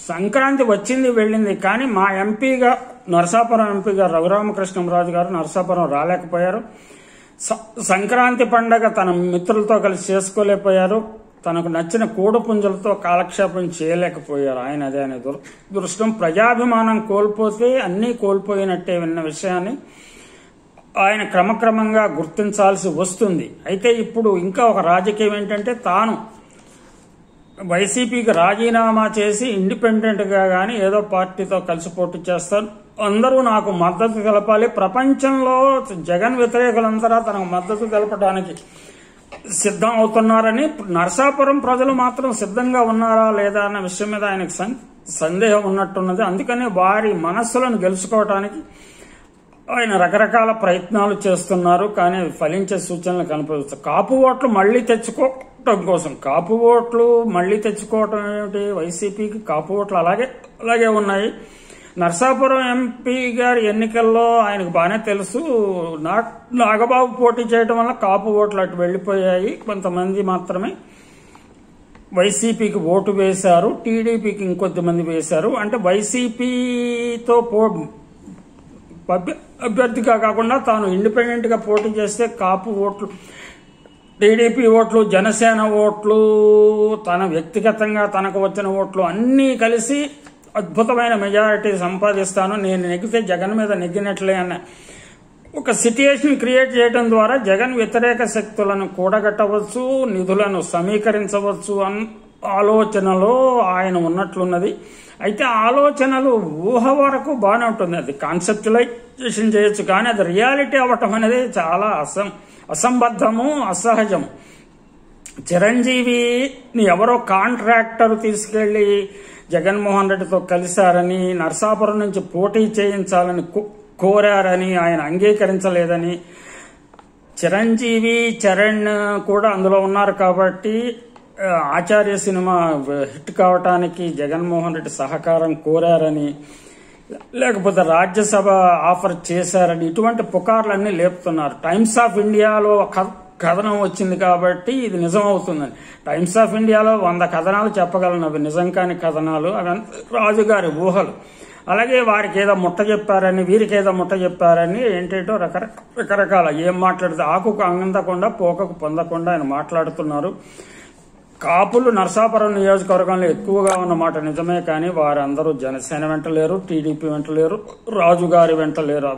సంక్రాంతి వచ్చింది వెళ్ళింది కానీ మా ఎంపీగా నరసాపురం ఎంపీగా రఘురామకృష్ణంరాజు గారు నరసాపురం రాలేకపోయారు స- సంక్రాంతి పండగ తన మిత్రులతో కలిసి చేసుకోలేకపోయారు తనకు నచ్చిన కూడపుంజలతో కాలక్షేపం చేయలేకపోయారు ఆయన అదే అనే దుర్- దురదృష్టం ప్రజాభిమానం కోల్పోతే అన్నీ కోల్పోయినట్టే విన్న విషయాన్ని ఆయన క్రమక్రమంగా గుర్తించాల్సి వస్తుంది అయితే ఇప్పుడు ఇంకా ఒక రాజకీయం ఏంటంటే తాను వైసీపీకి రాజీనామా చేసి ఇండిపెండెంట్ గా గాని ఏదో పార్టీతో కలిసి పోటీ చేస్తారు అందరూ నాకు మద్దతు తెలపాలి ప్రపంచంలో జగన్ వ్యతిరేకులందరూ తనకు మద్దతు తెలపడానికి సిద్ధం అవుతున్నారని నరసాపురం ప్రజలు మాత్రం సిద్ధంగా ఉన్నారా లేదా అన్న విషయం మీద ఆయనకు సం- సందేహం ఉన్నట్టున్నది అందుకని వారి మనస్సులను గెలుచుకోవటానికి ఆయన రకరకాల ప్రయత్నాలు చేస్తున్నారు కానీ అవి ఫలించే సూచనలు కనిపించవు కాపు ఓట్లు మళ్లీ తెచ్చుకోవటం కోసం కాపు ఓట్లు మళ్లీ తెచ్చుకోవటం ఏమిటి వైసీపీకి కాపు ఓట్లు అలాగే అలాగే ఉన్నాయి నర్సాపురం ఎంపీ గారి ఎన్నికల్లో ఆయనకు బాగానే తెలుసు నా- నాగబాబు పోటీ చేయడం వల్ల కాపు ఓట్లు అటు వెళ్లిపోయాయి కొంతమంది మాత్రమే వైసీపీకి ఓటు వేశారు టీడీపీకి ఇంకొద్ది మంది వేశారు అంటే వైసీపీతో పో అభ్య- అభ్యర్థిగా కాకుండా తాను ఇండిపెండెంట్ గా పోటీ చేస్తే కాపు ఓట్లు టీడీపీ ఓట్లు జనసేన ఓట్లు తన వ్యక్తిగతంగా తనకు వచ్చిన ఓట్లు అన్నీ కలిసి అద్భుతమైన మెజారిటీ సంపాదిస్తాను నేను నెగ్గితే జగన్ మీద నెగ్గినట్లే అన్న ఒక సిట్యుయేషన్ క్రియేట్ చేయడం ద్వారా జగన్ వ్యతిరేక శక్తులను కూడగట్టవచ్చు నిధులను సమీకరించవచ్చు అన్ ఆలోచనలో ఆయన ఉన్నట్లున్నది అయితే ఆలోచనలు ఊహ వరకు బాగానే ఉంటుంది అది కాన్సెప్చులైజేషన్ చేయొచ్చు కానీ అది రియాలిటీ అవ్వటం అనేది చాలా అసం అసంబద్ధము అసహజం చిరంజీవిని ఎవరో కాంట్రాక్టర్ తీసుకెళ్లి జగన్మోహన్ రెడ్డితో కలిశారని నర్సాపురం నుంచి పోటీ చేయించాలని కో- కోరారని ఆయన అంగీకరించలేదని చిరంజీవి చరణ్ కూడా అందులో ఉన్నారు కాబట్టి ఆ, ఆచార్య సినిమా హిట్ కావటానికి జగన్మోహన్ రెడ్డి సహకారం కోరారని లేకపోతే రాజ్యసభ ఆఫర్ చేశారని ఇటువంటి పుకార్లన్నీ లేపుతున్నారు టైమ్స్ ఆఫ్ ఇండియాలో క- కథనం వచ్చింది కాబట్టి ఇది నిజం అవుతుందని టైమ్స్ ఆఫ్ ఇండియాలో వంద కథనాలు చెప్పగలను అవి నిజం కాని కథనాలు అవి రాజుగారి ఊహలు అలాగే వారికి ఏదో ముట్ట చెప్పారని వీరికి ఏదో ముట్ట చెప్పారని ఏంటేటో రకరక రకరకాల ఏం మాట్లాడితే ఆకుకు అందకుండా పోకకు పొందకుండా ఆయన మాట్లాడుతున్నారు కాపులు నరసాపురం నియోజకవర్గంలో ఎక్కువగా ఉన్నమాట నిజమే కానీ వారందరూ జనసేన వెంట లేరు టీడీపీ వెంట లేరు రాజుగారి వెంట లేరు